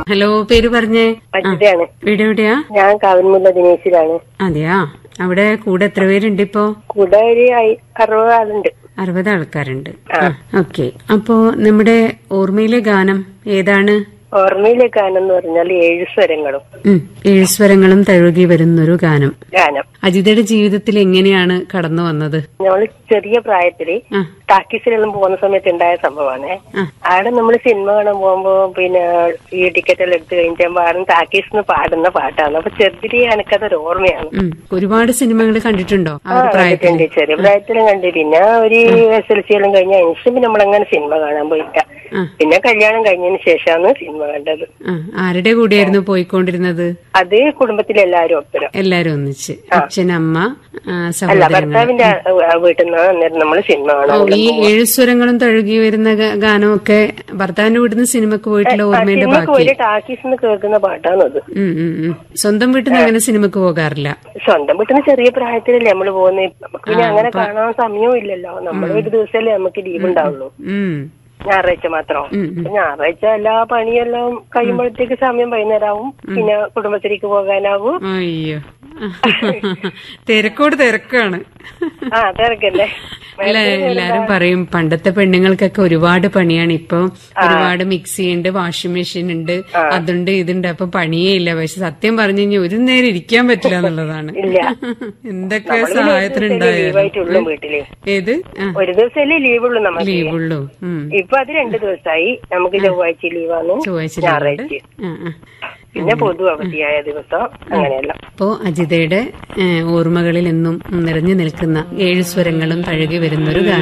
Hello പേര് പറഞ്ഞേ അജിതയാണ് വീട് എവിടെയാ ഞാൻ കാവൻമുല്ല ദിനേശിലാണ് അതെയാ അവിടെ കൂടെ എത്ര പേരുണ്ട് ഇപ്പോ കൂടെ ഒരു ഐ- അറുപത് ആളുണ്ട് അറുപത് ആൾക്കാരുണ്ട് ഓക്കെ അപ്പോ നമ്മുടെ ഓർമ്മയിലെ ഗാനം ഏതാണ് ഓർമ്മയിലെ ഗാനം എന്ന് പറഞ്ഞാൽ ഏഴ് സ്വരങ്ങളും ഉം, ഏഴ് സ്വരങ്ങളും തഴുകി വരുന്നൊരു ഗാനം ഗാനം അജിതയുടെ ജീവിതത്തിൽ എങ്ങനെയാണ് കടന്നു വന്നത് ഞങ്ങള് ചെറിയ പ്രായത്തില് ആ ടാക്കീസിലെല്ലാം പോകുന്ന സമയത്ത് ഉണ്ടായ സംഭവമാണ് ആ. അവിടെ നമ്മൾ സിനിമ കാണാൻ പോകുമ്പോ പിന്നെ ഈ ടിക്കറ്റ് എല്ലാം എടുത്തു കഴിഞ്ഞാൽ പാടും ടാക്കീസിന് പാടുന്ന പാട്ടാണ് അപ്പൊ ചെറുതിരി എനിക്കതൊരു ഓർമ്മയാണ് ഉം, ഒരുപാട് സിനിമകൾ കണ്ടിട്ടുണ്ടോ ആ ഒരു പ്രായത്തിൽ കണ്ടിട്ടുണ്ട് ചെറിയ പ്രായത്തിലും കണ്ടു പിന്നെ ഒരു എസ് എൽ സി എല്ലാം കഴിഞ്ഞ അതിനുശേഷം പിന്നെ നമ്മളങ്ങനെ സിനിമ കാണാൻ പോയില്ല ആ. പിന്നെ കല്യാണം കഴിഞ്ഞതിന് ശേഷമാണ് സിനിമ കണ്ടത് ആ, ആരുടെ കൂടെയായിരുന്നു പോയിക്കൊണ്ടിരുന്നത് അത് കുടുംബത്തിലെല്ലാരും ഒപ്പരം എല്ലാരും ഒന്നിച്ച് അച്ഛൻ അമ്മ ആ, അല്ല സഹോദരങ്ങൾ ഭർത്താവിന്റെ ആ, വീട്ടിൽ നിന്ന് അന്നേരം നമ്മൾ സിനിമ ഓ കാണാൻ ഈ ഏഴ് സ്വരങ്ങളും തഴുകി വരുന്ന ഗ- ഗാനമൊക്കെ ഭർത്താവിന്റെ വീട്ടിൽ നിന്ന് സിനിമക്ക് പോയിട്ടുള്ള ഓർമ്മയുടെ സിനിമക്ക് ബാക്കി ഒരു ടാക്കീസ് നിന്ന് കേൾക്കുന്ന പാട്ടാണത് ഉം, ഉം, ഉം. സ്വന്തം വീട്ടിൽ നിന്ന് അങ്ങനെ സിനിമക്ക് പോകാറില്ല സ്വന്തം വീട്ടിൽ നിന്ന് ചെറിയ പ്രായത്തിലല്ലേ നമ്മൾ പോകുന്നത് നമുക്ക് പിന്നെ അങ്ങനെ കാണാൻ സമയവും ഇല്ലല്ലോ നമ്മൾ ഒരു ദിവസമല്ലേ നമുക്ക് ലീവ് ഉണ്ടാവുള്ളൂ ഉം ഞായറാഴ്ച മാത്രം അപ്പൊ ഞായറാഴ്ച എല്ലാ പണിയെല്ലാം കഴിയുമ്പോഴത്തേക്ക് സമയം വൈകുന്നേരമാവും പിന്നെ കുടുംബത്തിലേക്ക് പോകാനാവും അയ്യോ തിരക്കോട് തിരക്കാണ് ആ തിരക്കല്ലേ അല്ല എല്ലാരും പറയും പണ്ടത്തെ പെണ്ണുങ്ങൾക്കൊക്കെ ഒരുപാട് പണിയാണ് ഇപ്പൊ ഒരുപാട് മിക്സി ഉണ്ട് വാഷിംഗ് മെഷീൻ ഉണ്ട് അതുണ്ട് ഇതുണ്ട് അപ്പൊ പണിയേ ഇല്ല പക്ഷെ സത്യം പറഞ്ഞു കഴിഞ്ഞാൽ ഒരു നേരം ഇരിക്കാൻ പറ്റില്ല എന്നുള്ളതാണ് ഇല്ല. എന്തൊക്കെ ലീവായിട്ടുള്ളൂ സഹായത്തിനുണ്ടായാലും വീട്ടില് ഏത് ആ ഒരു ദിവസമല്ലേ ലീവുള്ളൂ നമുക്ക് ലീവുള്ളൂ ഉം ഇപ്പൊ അത് രണ്ടു ദിവസമായി നമുക്ക് ചൊവ്വാഴ്ച ലീവാണ് ചൊവ്വാഴ്ച ഞായറാഴ്ച ആ ആ പിന്നെ പൊതു അവധിയായ ദിവസം അങ്ങനെയല്ല അപ്പോ അജിതയുടെ ഏഹ്, ഓർമ്മകളിൽ എന്നും നിറഞ്ഞു നിൽക്കുന്ന ഏഴ് സ്വരങ്ങളും തഴുകി വരുന്നൊരു ഗാനം